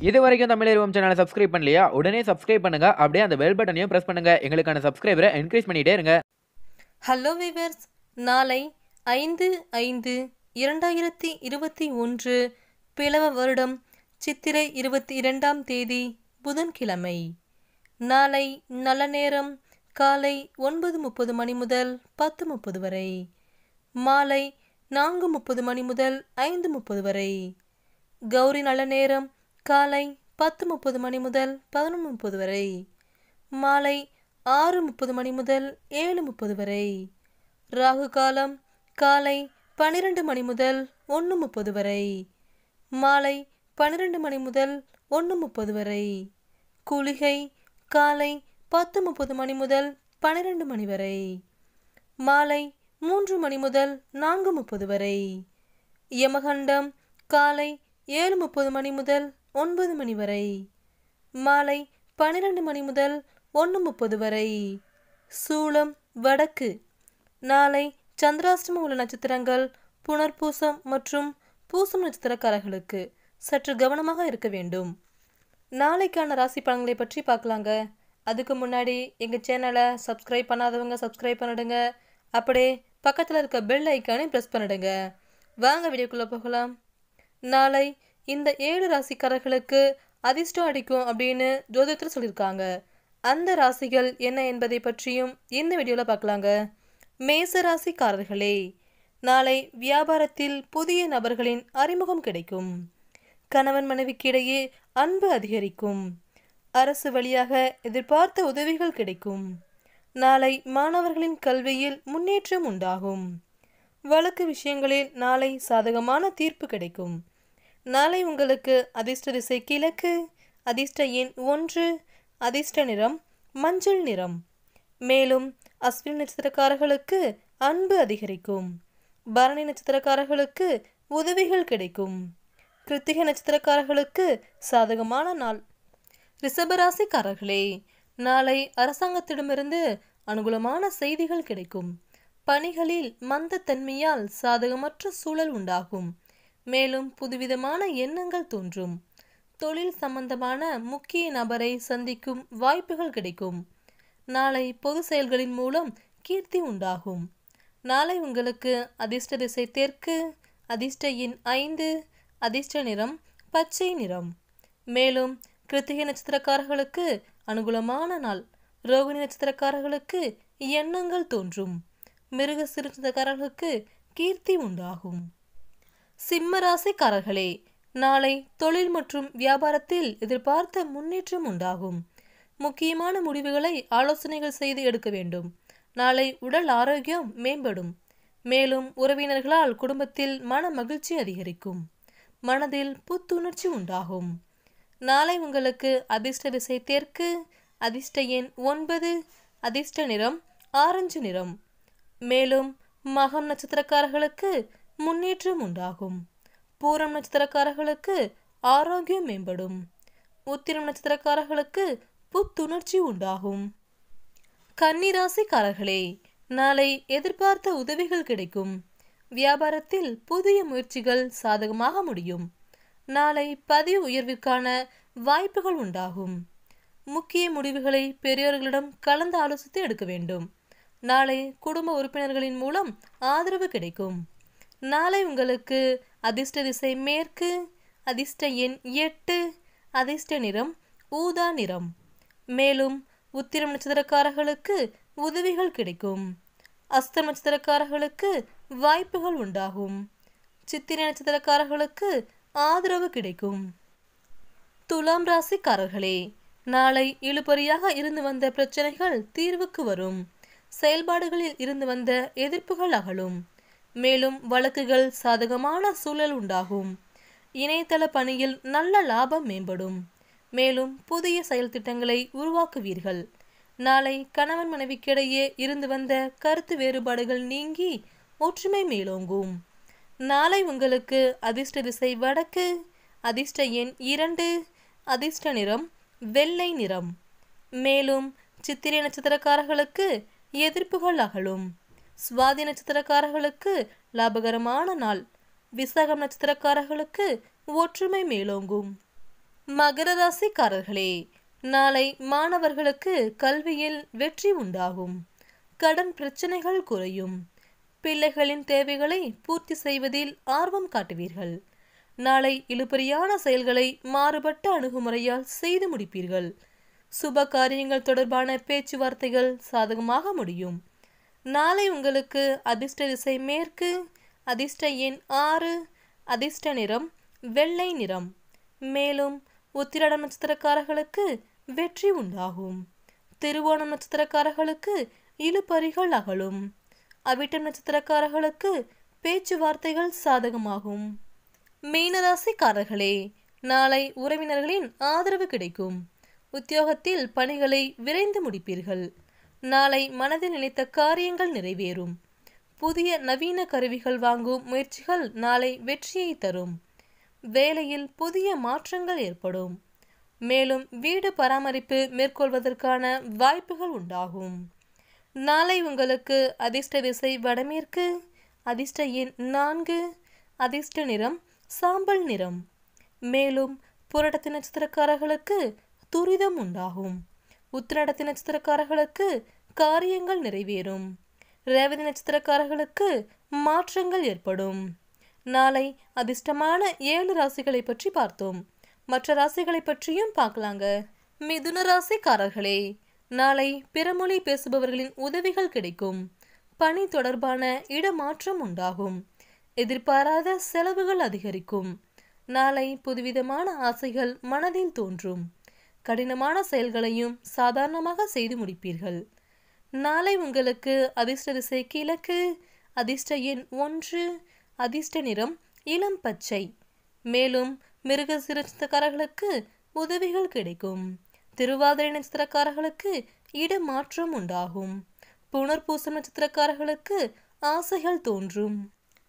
இது வரைக்கும் தமிழ் சேனலை சப்ஸ்கிரைப் பண்ணலையா உடனே சப்ஸ்கிரைப் பண்ணுங்க அப்படியே அந்த பெல் பட்டனையும் பிரஸ் பண்ணுங்க எங்களுக்கான சப்ஸ்கிரைபரை என்கரேஜ் பண்ணிட்டே இருங்க ஹலோ விவர்ஸ் நாளை ஐந்து ஐந்து இரண்டாயிரத்தி இருபத்தி ஒன்று பிளவ வருடம் சித்திரை இருபத்தி இரண்டாம் தேதி புதன்கிழமை நாளை நல்ல நேரம் காலை ஒன்பது முப்பது மணி முதல் பத்து முப்பது வரை மாலை நான்கு முப்பது மணி முதல் ஐந்து முப்பது வரை கௌரி நல்ல நேரம் காலை பத்து முப்பது மணி முதல் பதினொன்று முப்பது வரை மாலை ஆறு முப்பது மணி முதல் ஏழு முப்பது வரை ராகு காலம் காலை பன்னிரண்டு மணி முதல் ஒன்று முப்பது வரை மாலை பன்னிரண்டு மணி முதல் ஒன்று முப்பது வரை குளிகை காலை பத்து முப்பது மணி முதல் பன்னிரண்டு மணி வரை மாலை மூன்று மணி முதல் நான்கு முப்பது வரை யமகண்டம் காலை ஏழு முப்பது மணி முதல் ஒன்பது மணி வரை மாலை பன்னிரண்டு மணி முதல் ஒன்று முப்பது வரை சூளம் வடக்கு நாளை சந்திராஷ்டமம் உள்ள நட்சத்திரங்கள் புனர்பூசம் மற்றும் பூசம் நட்சத்திரக்காரர்களுக்கு சற்று கவனமாக இருக்க வேண்டும் நாளைக்கான ராசி பலன்களை பற்றி பார்க்கலாங்க அதுக்கு முன்னாடி எங்கள் சேனலை சப்ஸ்கிரைப் பண்ணாதவங்க சப்ஸ்கிரைப் பண்ணிடுங்க அப்படியே பக்கத்தில் இருக்க பெல் ஐக்கானையும் ப்ரெஸ் பண்ணிடுங்க வாங்க வீடியோக்குள்ளே போகலாம் நாளை இந்த ஏழு ராசிக்காரர்களுக்கு அதிர்ஷ்டம் அடிக்கும் அப்படின்னு ஜோதிடத்தில் சொல்லியிருக்காங்க அந்த ராசிகள் என்ன என்பதை பற்றியும் இந்த வீடியோவில் பார்க்கலாங்க மேச ராசிக்காரர்களே நாளை வியாபாரத்தில் புதிய நபர்களின் அறிமுகம் கிடைக்கும் கணவன் மனைவிக்கு இடையே அன்பு அதிகரிக்கும் அரசு வழியாக எதிர்பார்த்த உதவிகள் கிடைக்கும் நாளை மாணவர்களின் கல்வியில் முன்னேற்றம் உண்டாகும் வழக்கு விஷயங்களில் நாளை சாதகமான தீர்ப்பு கிடைக்கும் நாளை உங்களுக்கு அதிர்ஷ்ட திசை கிழக்கு அதிர்ஷ்ட எண் ஒன்று அதிர்ஷ்ட நிறம் மஞ்சள் நிறம் மேலும் அஸ்வினி நட்சத்திரக்காரர்களுக்கு அன்பு அதிகரிக்கும் பரணி நட்சத்திரக்காரர்களுக்கு உதவிகள் கிடைக்கும் கிருத்திகை நட்சத்திரக்காரர்களுக்கு சாதகமான நாள் ரிஷபராசிக்காரர்களே நாளை அரசாங்கத்திடமிருந்து அனுகூலமான செய்திகள் கிடைக்கும் பணிகளில் மந்தத்தன்மையால் சாதகமற்ற சூழல் உண்டாகும் மேலும் புதுவிதமான எண்ணங்கள் தோன்றும் தொழில் சம்பந்தமான முக்கிய நபரை சந்திக்கும் வாய்ப்புகள் கிடைக்கும் நாளை பொது செயல்களின் மூலம் கீர்த்தி உண்டாகும் நாளை உங்களுக்கு அதிர்ஷ்ட திசை தெற்கு அதிர்ஷ்ட எண் ஐந்து அதிர்ஷ்ட நிறம் பச்சை நிறம் மேலும் கிருத்திகை நட்சத்திரக்காரர்களுக்கு அனுகூலமான நாள் ரோகிணி நட்சத்திரக்காரர்களுக்கு எண்ணங்கள் தோன்றும் மிருக சிறு நட்சத்திரக்காரர்களுக்கு கீர்த்தி உண்டாகும் சிம்மராசிக்காரர்களே நாளை தொழில் மற்றும் வியாபாரத்தில் எதிர்பார்த்த முன்னேற்றம் உண்டாகும் முக்கியமான முடிவுகளை ஆலோசனைகள் செய்து எடுக்க வேண்டும் நாளை உடல் ஆரோக்கியம் மேம்படும் மேலும் உறவினர்களால் குடும்பத்தில் மன மகிழ்ச்சி அதிகரிக்கும் மனதில் புத்துணர்ச்சி உண்டாகும் நாளை உங்களுக்கு அதிர்ஷ்ட திசை தெற்கு அதிர்ஷ்ட எண் ஒன்பது அதிர்ஷ்ட நிறம் ஆரஞ்சு நிறம் மேலும் மகம் நட்சத்திரக்காரர்களுக்கு முன்னேற்றம் உண்டாகும் பூரம் நட்சத்திரக்காரர்களுக்கு ஆரோக்கியம் மேம்படும் உத்திரம் நட்சத்திரக்காரர்களுக்கு புத்துணர்ச்சி உண்டாகும் கன்னிராசிக்காரர்களே நாளை எதிர்பார்த்த உதவிகள் கிடைக்கும் வியாபாரத்தில் புதிய முயற்சிகள் சாதகமாக முடியும் நாளை பதிவு உயர்விற்கான வாய்ப்புகள் உண்டாகும் முக்கிய முடிவுகளை பெரியோர்களிடம் கலந்து ஆலோசித்து எடுக்க வேண்டும் நாளை குடும்ப உறுப்பினர்களின் மூலம் ஆதரவு கிடைக்கும் நாளை உங்களுக்கு அதிர்ஷ்ட திசை மேற்கு அதிர்ஷ்ட எண் எட்டு அதிர்ஷ்ட நிறம் ஊதா நிறம் மேலும் உத்திரம் நட்சத்திரக்காரர்களுக்கு உதவிகள் கிடைக்கும் அஸ்தம் நட்சத்திரக்காரர்களுக்கு வாய்ப்புகள் உண்டாகும் சித்திரை நட்சத்திரக்காரர்களுக்கு ஆதரவு கிடைக்கும் துலாம் ராசிக்காரர்களே நாளை இழுபறியாக இருந்து வந்த பிரச்சனைகள் தீர்வுக்கு வரும் செயல்பாடுகளில் இருந்து வந்த எதிர்ப்புகள் அகலும் மேலும் வழக்குகள் சாதகமான சூழல் உண்டாகும் இணையதள பணியில் நல்ல லாபம் மேம்படும் மேலும் புதிய செயல் திட்டங்களை உருவாக்குவீர்கள் நாளை கணவன் மனைவிக்கிடையே இருந்து வந்த கருத்து வேறுபாடுகள் நீங்கி ஒற்றுமை மேலோங்கும் நாளை உங்களுக்கு அதிர்ஷ்ட திசை வடக்கு அதிர்ஷ்ட எண் இரண்டு அதிர்ஷ்ட நிறம் வெள்ளை நிறம் மேலும் சித்திரை நட்சத்திரக்காரர்களுக்கு எதிர்ப்புகள் அகலும் சுவாதி நட்சத்திரக்காரர்களுக்கு லாபகரமான நாள் விசாகம் நட்சத்திரக்காரர்களுக்கு ஒற்றுமை மேலோங்கும் மகர ராசிக்காரர்களே நாளை மாணவர்களுக்கு கல்வியில் வெற்றி உண்டாகும் கடன் பிரச்சனைகள் குறையும் பிள்ளைகளின் தேவைகளை பூர்த்தி செய்வதில் ஆர்வம் காட்டுவீர்கள் நாளை இழுபறியான செயல்களை மாறுபட்ட அணுகுமுறையால் செய்து முடிப்பீர்கள் சுப காரியங்கள் தொடர்பான பேச்சுவார்த்தைகள் சாதகமாக முடியும் நாளை உங்களுக்கு அதிர்ஷ்ட திசை மேற்கு அதிர்ஷ்ட எண் ஆறு அதிர்ஷ்ட நிறம் வெள்ளை நிறம் மேலும் உத்திராடம் நட்சத்திரக்காரர்களுக்கு வெற்றி உண்டாகும் திருவோணம் நட்சத்திரக்காரர்களுக்கு இழுபறிகள் அகலும் அவிட்டம் நட்சத்திரக்காரர்களுக்கு பேச்சுவார்த்தைகள் சாதகமாகும் மீனராசிக்காரர்களே நாளை உறவினர்களின் ஆதரவு கிடைக்கும் உத்தியோகத்தில் பணிகளை விரைந்து முடிப்பீர்கள் நாளை மனதில் நினைத்த காரியங்கள் நிறைவேறும் புதிய நவீன கருவிகள் வாங்கும் முயற்சிகள் நாளை வெற்றியை தரும் வேலையில் புதிய மாற்றங்கள் ஏற்படும் மேலும் வீடு பராமரிப்பு மேற்கொள்வதற்கான வாய்ப்புகள் உண்டாகும் நாளை உங்களுக்கு அதிர்ஷ்ட திசை வடமேற்கு அதிர்ஷ்ட எண் நான்கு அதிர்ஷ்ட நிறம் சாம்பல் நிறம் மேலும் புரடத்தி நட்சத்திரக்காரர்களுக்கு துரிதம் உண்டாகும் உத்திரடத்தி நட்சத்திரக்காரர்களுக்கு காரியங்கள் நிறைவேறும் ரேவதி நட்சத்திரக்காரர்களுக்கு மாற்றங்கள் ஏற்படும் நாளை அதிர்ஷ்டமான ஏழு ராசிகளை பற்றி பார்த்தோம் மற்ற ராசிகளை பற்றியும் பார்க்கலாங்க மிதுன ராசிக்காரர்களே நாளை பிறமொழி பேசுபவர்களின் உதவிகள் கிடைக்கும் பணி தொடர்பான இடமாற்றம் உண்டாகும் எதிர்பாராத செலவுகள் அதிகரிக்கும் நாளை புதுவிதமான ஆசைகள் மனதில் தோன்றும் கடினமான செயல்களையும் சாதாரணமாக செய்து முடிப்பீர்கள் நாளை உங்களுக்கு அதிர்ஷ்ட திசை கிழக்கு அதிர்ஷ்ட எண் ஒன்று அதிர்ஷ்ட நிறம் இளம் பச்சை மேலும் மிருக நட்சத்திரக்காரர்களுக்கு உதவிகள் கிடைக்கும் திருவாதிரை நட்சத்திரக்காரர்களுக்கு இடமாற்றம் உண்டாகும் புனர்பூசம் நட்சத்திரக்காரர்களுக்கு ஆசைகள் தோன்றும்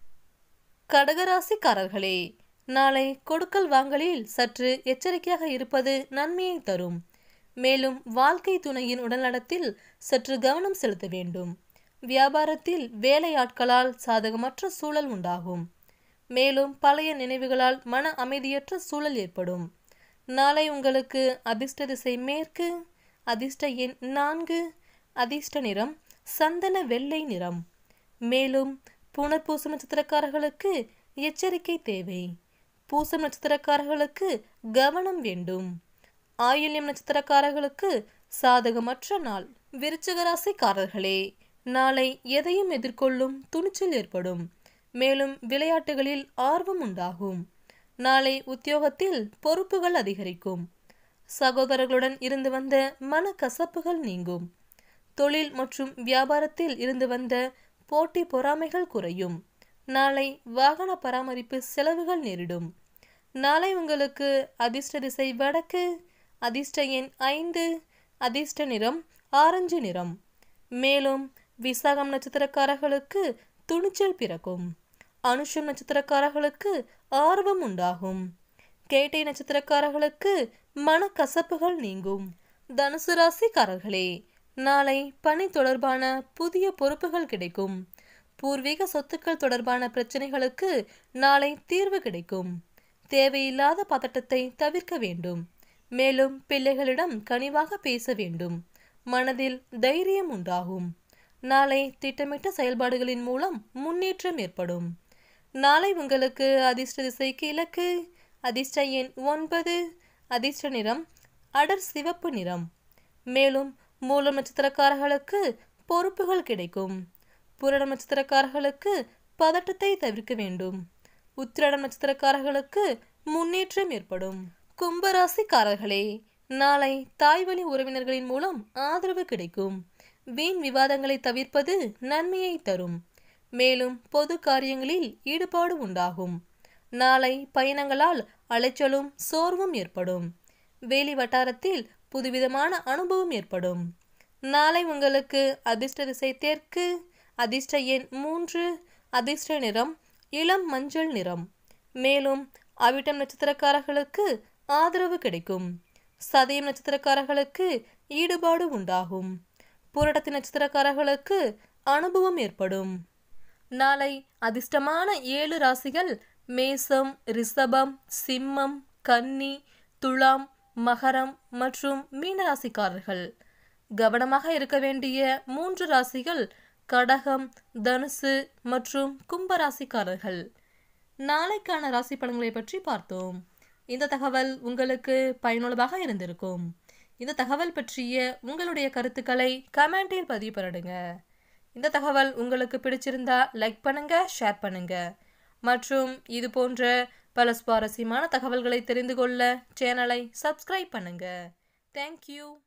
கடகராசிக்காரர்களே நாளை கொடுக்கல் வாங்கலில் சற்று எச்சரிக்கையாக இருப்பது நன்மையை தரும் மேலும் வாழ்க்கை துணையின் உடல்நலத்தில் சற்று கவனம் செலுத்த வேண்டும் வியாபாரத்தில் வேலையாட்களால் சாதகமற்ற சூழல் உண்டாகும் மேலும் பழைய நினைவுகளால் மன அமைதியற்ற சூழல் ஏற்படும் நாளை உங்களுக்கு அதிர்ஷ்ட திசை மேற்கு அதிர்ஷ்ட எண் நான்கு அதிர்ஷ்ட நிறம் சந்தன வெள்ளை நிறம் மேலும் புனர்பூசம் நட்சத்திரக்காரர்களுக்கு எச்சரிக்கை தேவை பூசம் நட்சத்திரக்காரர்களுக்கு கவனம் வேண்டும் ஆயில்யம் நட்சத்திரக்காரர்களுக்கு சாதகமற்ற நாள் விருச்சிக ராசிக்காரர்களே நாளை எதையும் எதிர்கொள்ளும் துணிச்சல் ஏற்படும் மேலும் விளையாட்டுகளில் ஆர்வம் உண்டாகும் நாளை உத்தியோகத்தில் பொறுப்புகள் அதிகரிக்கும் சகோதரர்களுடன் இருந்து வந்த மனக்கசப்புகள் நீங்கும் தொழில் மற்றும் வியாபாரத்தில் இருந்து வந்த போட்டி பொறாமைகள் குறையும் நாளை வாகன பராமரிப்பு செலவுகள் நேரிடும் நாளை உங்களுக்கு அதிர்ஷ்ட திசை வடக்கு அதிர்ஷ்ட எண் ஐந்து அதிர்ஷ்ட நிறம் ஆரஞ்சு நிறம் மேலும் விசாகம் நட்சத்திரக்காரர்களுக்கு துணிச்சல் பிறக்கும் அனுஷம் நட்சத்திரக்காரர்களுக்கு ஆர்வம் உண்டாகும் கேட்டை நட்சத்திரக்காரர்களுக்கு மனக்கசப்புகள் நீங்கும் தனுசு ராசிக்காரர்களே நாளை பணி தொடர்பான புதிய பொறுப்புகள் கிடைக்கும் பூர்வீக சொத்துக்கள் தொடர்பான பிரச்சனைகளுக்கு நாளை தீர்வு கிடைக்கும் தேவையில்லாத பதட்டத்தை தவிர்க்க வேண்டும் மேலும் பிள்ளைகளிடம் கனிவாக பேச வேண்டும் மனதில் தைரியம் உண்டாகும் நாளை திட்டமிட்ட செயல்பாடுகளின் மூலம் முன்னேற்றம் ஏற்படும் நாளை உங்களுக்கு அதிர்ஷ்ட திசை கிழக்கு அதிர்ஷ்ட எண் ஒன்பது அதிர்ஷ்ட நிறம் அடர் சிவப்பு நிறம் மேலும் மூலம் நட்சத்திரக்காரர்களுக்கு பொறுப்புகள் கிடைக்கும் புரணம் நட்சத்திரக்காரர்களுக்கு பதட்டத்தை தவிர்க்க வேண்டும் உத்திரடம் நட்சத்திரக்காரர்களுக்கு முன்னேற்றம் ஏற்படும் கும்பராசிக்காரர்களே நாளை தாய்வழி உறவினர்களின் மூலம் ஆதரவு கிடைக்கும் வீண் விவாதங்களை தவிர்ப்பது நன்மையை தரும் மேலும் பொது காரியங்களில் ஈடுபாடு உண்டாகும் நாளை பயணங்களால் அலைச்சலும் சோர்வும் ஏற்படும் வேலி வட்டாரத்தில் புதுவிதமான அனுபவம் ஏற்படும் நாளை உங்களுக்கு அதிர்ஷ்ட திசை தெற்கு அதிர்ஷ்ட எண் மூன்று அதிர்ஷ்ட நிறம் இளம் மஞ்சள் நிறம் மேலும் அவிட்டம் நட்சத்திரக்காரர்களுக்கு ஆதரவு கிடைக்கும் சதயம் நட்சத்திரக்காரர்களுக்கு ஈடுபாடு உண்டாகும் புரடத்தி நட்சத்திரக்காரர்களுக்கு அனுபவம் ஏற்படும் நாளை அதிர்ஷ்டமான ஏழு ராசிகள் மேசம் ரிஷபம் சிம்மம் கன்னி துலாம் மகரம் மற்றும் மீன ராசிக்காரர்கள் கவனமாக இருக்க வேண்டிய மூன்று ராசிகள் கடகம் தனுசு மற்றும் கும்ப ராசிக்காரர்கள் நாளைக்கான ராசி பலன்களை பற்றி பார்த்தோம் இந்த தகவல் உங்களுக்கு பயனுள்ளதாக இருந்திருக்கும் இந்த தகவல் பற்றிய உங்களுடைய கருத்துக்களை கமெண்டில் பதிவு பண்ணிடுங்க இந்த தகவல் உங்களுக்கு பிடிச்சிருந்தா லைக் பண்ணுங்க ஷேர் பண்ணுங்க மற்றும் இது போன்ற பல சுவாரஸ்யமான தகவல்களை தெரிந்து கொள்ள சேனலை சப்ஸ்கிரைப் பண்ணுங்க தேங்க்யூ